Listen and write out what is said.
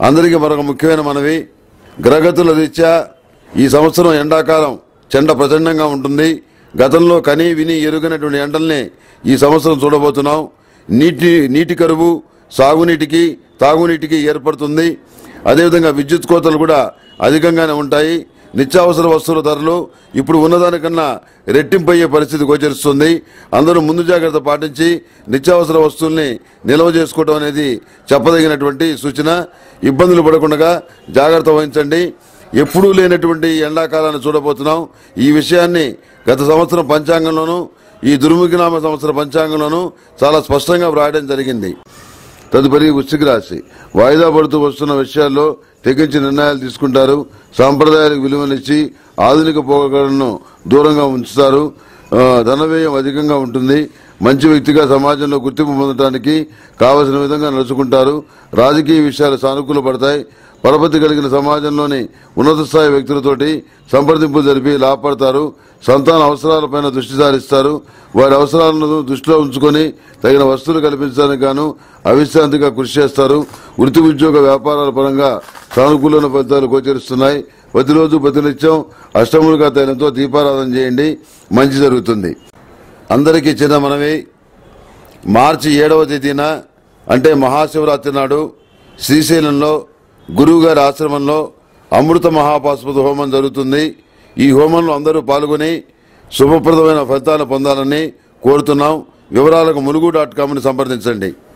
అందరికీ మరొక ముఖ్యమైన మనవి గ్రహగతుల రీత్యా ఈ సంవత్సరం ఎండాకాలం చెండ ప్రచండంగా ఉంటుంది గతంలో కని విని ఎరుగనటువంటి ఎండల్ని ఈ సంవత్సరం చూడబోతున్నాం నీటి నీటి కరువు సాగునీటికి తాగునీటికి ఏర్పడుతుంది అదేవిధంగా విద్యుత్ కోతలు కూడా అధికంగానే ఉంటాయి నిత్యావసర వస్తువుల ధరలు ఇప్పుడు ఉన్నదానికన్నా రెట్టింపయ్యే పరిస్థితి గోచరిస్తుంది అందరూ ముందు జాగ్రత్త పాటించి నిత్యావసర వస్తువుల్ని నిల్వ చేసుకోవడం అనేది చెప్పదగినటువంటి సూచన ఇబ్బందులు పడకుండా జాగ్రత్త వహించండి ఎప్పుడూ లేనటువంటి ఎండాకాలాన్ని చూడబోతున్నాం ఈ విషయాన్ని గత సంవత్సరం పంచాంగంలోనూ ఈ దుర్ముఖినామ సంవత్సర పంచాంగంలోనూ చాలా స్పష్టంగా వ్రాయడం జరిగింది తదుపరి వృశ్చిక రాశి వాయిదా పడుతూ వస్తున్న విషయాల్లో తెగించి నిర్ణయాలు తీసుకుంటారు సాంప్రదాయాలకు విలువనిచ్చి ఆధునిక పోకడలను దూరంగా ఉంచుతారు ఆ, ధన వ్యయం అధికంగా ఉంటుంది మంచి వ్యక్తిగా సమాజంలో గుర్తింపు పొందడానికి కావలసిన విధంగా నడుచుకుంటారు రాజకీయ విషయాలు సానుకూల పడతాయి పరపతి కలిగిన సమాజంలోని ఉన్నత స్థాయి వ్యక్తులతోటి సంప్రదింపులు జరిపి లాభపడతారు సంతాన అవసరాలపైన దృష్టి సారిస్తారు వారి అవసరాలను దృష్టిలో ఉంచుకొని తగిన వస్తువులు కల్పించడానికి గాను అవిశ్రాంతిగా కృషి చేస్తారు వృత్తి ఉద్యోగ వ్యాపారాల పరంగా సానుకూలమైన ఫలితాలు గోచరిస్తున్నాయి ప్రతిరోజు ప్రతినిత్యం అష్టములుగా తైలంతో దీపారాధన చేయండి మంచి జరుగుతుంది అందరికీ చిన్న మనవి మార్చి ఏడవ తేదీన అంటే మహాశివరాత్రి నాడు శ్రీశైలంలో గురువుగారి ఆశ్రమంలో అమృత మహాపాశుపతి హోమం జరుగుతుంది ఈ హోమంలో అందరూ పాల్గొని శుభప్రదమైన ఫలితాలు పొందాలని కోరుతున్నాం వివరాలకు ములుగు డాట్ కామ్ని సంప్రదించండి